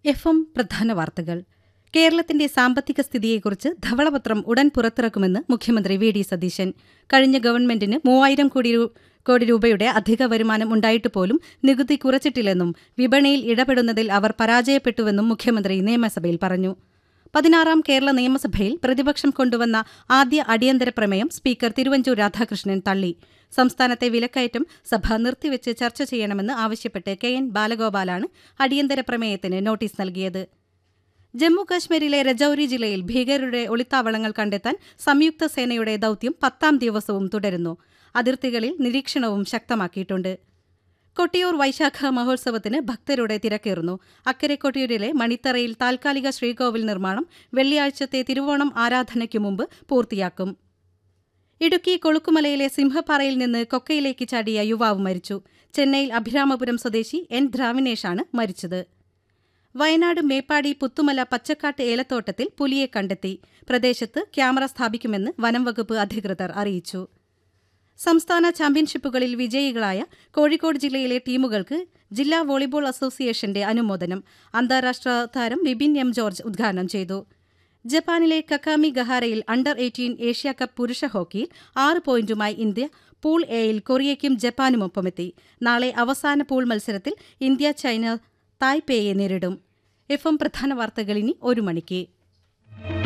F M പ്രധാന വാർത്തകൾ കേരളത്തിന്റെ സാമ്പത്തിക സ്ഥിതിയെക്കുറിച്ച് ധവളപത്രം ഉടൻ പുറത്തിറക്കുമെന്ന് മുഖ്യമന്ത്രി വി ഡി സതീശൻ കഴിഞ്ഞ ഗവൺമെന്റിന് മൂവായിരം കോടി രൂ- കോടി രൂപയുടെ അധിക വരുമാനം ഉണ്ടായിട്ട് പോലും നികുതി കുറച്ചിട്ടില്ലെന്നും വിപണിയിൽ ഇടപെടുന്നതിൽ അവർ പരാജയപ്പെട്ടുവെന്നും മുഖ്യമന്ത്രി നിയമസഭയിൽ പറഞ്ഞു പതിനാറാം കേരള നിയമസഭയിൽ പ്രതിപക്ഷം കൊണ്ടുവന്ന ആദ്യ അടിയന്തര പ്രമേയം സ്പീക്കർ തിരുവഞ്ചൂർ രാധാകൃഷ്ണൻ തള്ളി സംസ്ഥാനത്തെ വിലക്കയറ്റം സഭ നിർത്തിവെച്ച് ചർച്ച ചെയ്യണമെന്ന് ആവശ്യപ്പെട്ട് കെ എൻ ബാലഗോപാലാണ് അടിയന്തര പ്രമേയത്തിന് നോട്ടീസ് നൽകിയത് ജമ്മു കാശ്മീരിലെ രജൌരി ജില്ലയിൽ ഭീകരരുടെ ഒളിത്താവളങ്ങൾ കണ്ടെത്താൻ സംയുക്ത സേനയുടെ ദൌത്യം പത്താം ദിവസവും തുടരുന്നു അതിർത്തികളിൽ നിരീക്ഷണവും ശക്തമാക്കിയിട്ടുണ്ട് കൊട്ടിയൂർ വൈശാഖ മഹോത്സവത്തിന് ഭക്തരുടെ തിരക്കേറുന്നു അക്കരെ കൊട്ടിയൂരിലെ മണിത്തറയിൽ താൽക്കാലിക ശ്രീകോവിൽ നിർമ്മാണം വെള്ളിയാഴ്ചത്തെ തിരുവോണം ആരാധനയ്ക്കു മുമ്പ് പൂർത്തിയാക്കും ഇടുക്കി കൊളുക്കുമലയിലെ സിംഹപ്പാറയിൽ നിന്ന് കൊക്കയിലേക്ക് ചാടിയ യുവാവ് മരിച്ചു ചെന്നൈയിൽ അഭിരാമപുരം സ്വദേശി എൻ ദ്രാവിനേഷാണ് മരിച്ചത് വയനാട് മേപ്പാടി പുത്തുമല പച്ചക്കാട്ട് ഏലത്തോട്ടത്തിൽ പുലിയെ കണ്ടെത്തി പ്രദേശത്ത് ക്യാമറ സ്ഥാപിക്കുമെന്ന് വനം വകുപ്പ് അധികൃതർ അറിയിച്ചു സംസ്ഥാന ചാമ്പ്യൻഷിപ്പുകളിൽ വിജയികളായ കോഴിക്കോട് ജില്ലയിലെ ടീമുകൾക്ക് ജില്ലാ വോളിബോൾ അസോസിയേഷന്റെ അനുമോദനം അന്താരാഷ്ട്ര താരം വിപിൻ എം ജോർജ് ഉദ്ഘാടനം ചെയ്തു ജപ്പാനിലെ കക്കാമി ഗഹാരയിൽ അണ്ടർ എയ്റ്റീൻ ഏഷ്യ കപ്പ് പുരുഷ ഹോക്കിയിൽ ആറ് പോയിന്റുമായി ഇന്ത്യ പൂൾ എയിൽ കൊറിയയ്ക്കും ജപ്പാനുമൊപ്പമെത്തി നാളെ അവസാന പൂൾ മത്സരത്തിൽ ഇന്ത്യ ചൈന തായ്പേയെ നേരിടും എഫ് എം പ്രധാന വാർത്തകൾ ഇനി ഒരു മണിക്ക്